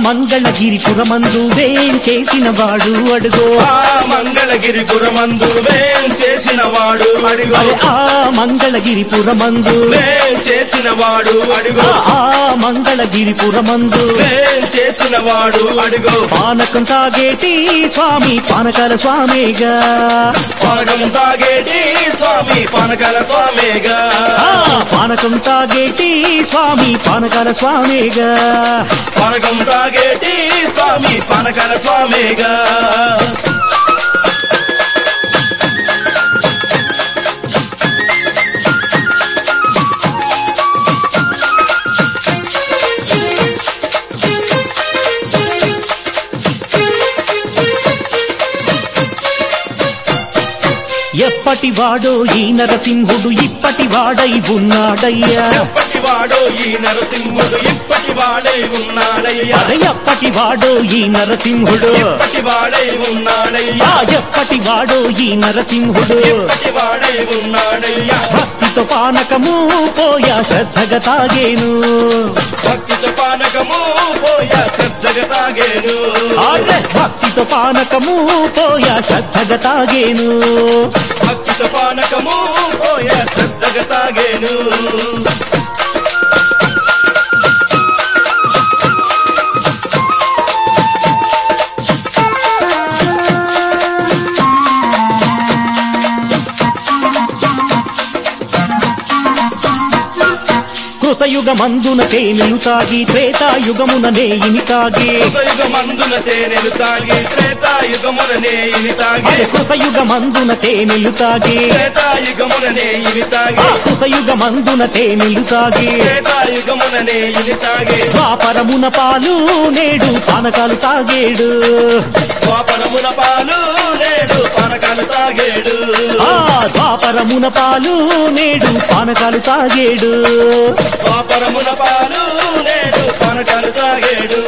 మంగళగిరిపురమందు వేంచేసిన వాడు అడుగో ఆ మంగళగిరిపురమందు వేం చేసిన వాడు అడిగో అరే ఆ మంగళగిరిపురమందు వేం చేసిన వాడు అడిగో ఆ మంగళగిరిపురమందు వేం చేసిన వాడు అడిగో పానకం తాగేటి స్వామి పానకాల స్వామిగా పానకం తాగేటి స్వామి పానకాల స్వామిగా ఆ పానకం తాగేటి స్వామి పానకాల స్వామిగా పానకం తాగేటి స్వామి పానకాల స్వామిగా ఎప్పటి వాడో ఈ నరసింహుడు ఇప్పటి వాడై ఉన్నాడయ్యా ఎప్పటి వాడో ఈ నరసింహుడు ఇప్పటి వాడై ఉన్నాడయ్యా అరే ఎప్పటి వాడో ఈ నరసింహుడు ఇప్పటి వాడై ఉన్నాడయ్యా ఆ ఎప్పటి వాడో ఈ నరసింహుడు ఇప్పటి వాడై ఉన్నాడయ్యా భక్తితో పానకము పోయా శ్రద్ధగా తాగేను భక్తితో పానకము పోయా శ్రద్ధగా తాగేను అరే భక్తితో పానకము పోయా శ్రద్ధగా తాగేను భక్తితో పానకము పోయా శ్రద్ధగా తాగేను కృతయుగమందున తేనెలు తాగి త్రేతాయుగమున నేయిని తాగి యుగమందున తేనెలు తాగి త్రేతాయుగముననే ఇవి తాగి అరే కృతయుగమందున తేనెలు తాగి త్రేతాయుగముననే ఇవి తాగి ఆ కృతయుగమందున తేనెలు తాగి త్రేతాయుగముననే ఇవి తాగి ద్వాపరమున పాలు నేడు పానకాలు తాగేడు స్వాపనమున పాలు నేడు పానకాలు తాగేడు ఆ ద్వాపరమున పాలు నేడు పానకాలు తాగేడు స్వాపనమున పాలు నేడు పానకాలు తాగేడు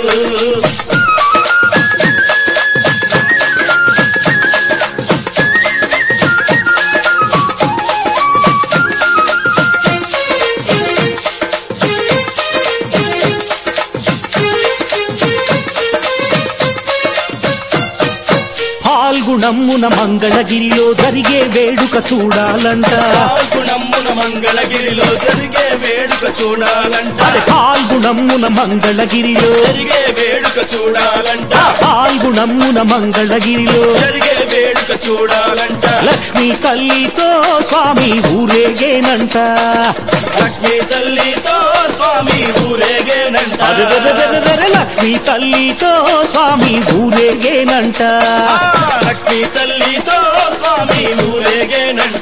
పాల్గుణమ్మున మంగళగిరిలో జరిగే వేడుక చూడాలంట పాల్గొనమ్మున మంగళగిరిలో జరిగే వేడుక చూడాలంట అరే పాల్గుణమ్మున మంగళగిరిలో జరిగే వేడుక చూడాలంట పాల్గుణమ్మున మంగళగిరిలో జరిగే వేడుక చూడాలంట లక్ష్మీ తల్లితో స్వామి ఊరేగేనంట లక్ష్మీ తల్లితో స్వామి ఊరేగేనంట అరెరెరెరెరెరె లక్ష్మీ తల్లితో స్వామి ఊరేగేనంట ఆ, లక్ష్మీ తల్లితో స్వామి ఊరేగేనంట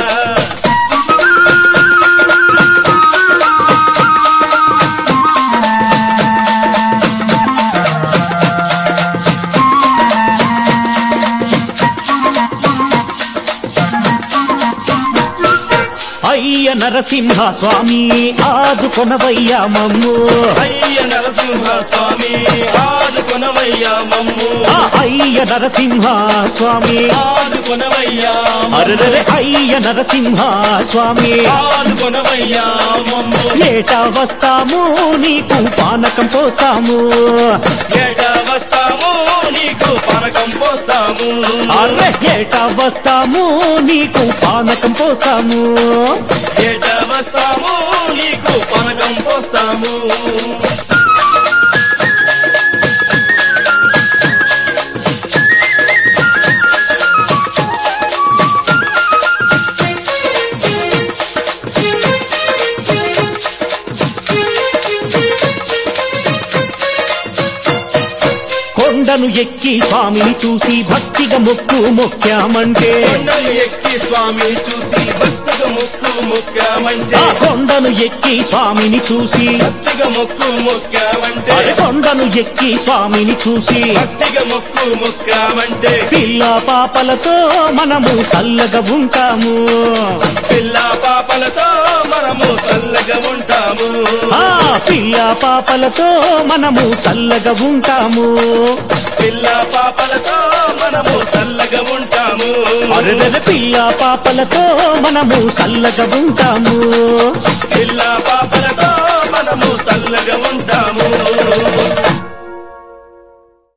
అయ్య నరసింహ స్వామి ఆదుకొనవయ్యా మమ్ము అయ్య నరసింహ స్వామి ఆదుకొనవయ్యా మమ్ము ఆ అయ్య నరసింహ స్వామి ఆదుకొనవయ్యా అరెరెరె అయ్య నరసింహ స్వామి ఆదుకొనవయ్యా మమ్ము ఏటా వస్తాము నీకు పానకం పోస్తాము ఏట వస్తాము నీకు పనకం పోస్తాము అర్రె ఏటా వస్తాము నీకు పానకం పోస్తాము ఏట వస్తాము నీకు పనకం పోస్తాము కొండను ఎక్కి స్వామిని చూసి భక్తిగా మొక్కు మొక్కామంటే కొండను ఎక్కి స్వామి చూసి భక్తిగా మొక్కు మొక్కామంటే ఆ కొండను ఎక్కి స్వామిని చూసి భక్తిగా మొక్కు మొక్కామంటే అరే కొండను ఎక్కి స్వామిని చూసి భక్తిగా మొక్కు మొక్కామంటే పిల్ల పాపలతో మనము చల్లగా ఉంటాము పిల్ల పాపలతో మనము చల్లగా ఉంటాము ఆ పిల్ల పాపలతో మనము చల్లగా ఉంటాము పిల్ల పాపలతో మనము చల్లగా ఉంటాము అరెరెరె పిల్ల పాపలతో మనము చల్లగా ఉంటాము పిల్ల పాపలతో మనము చల్లగా ఉంటాము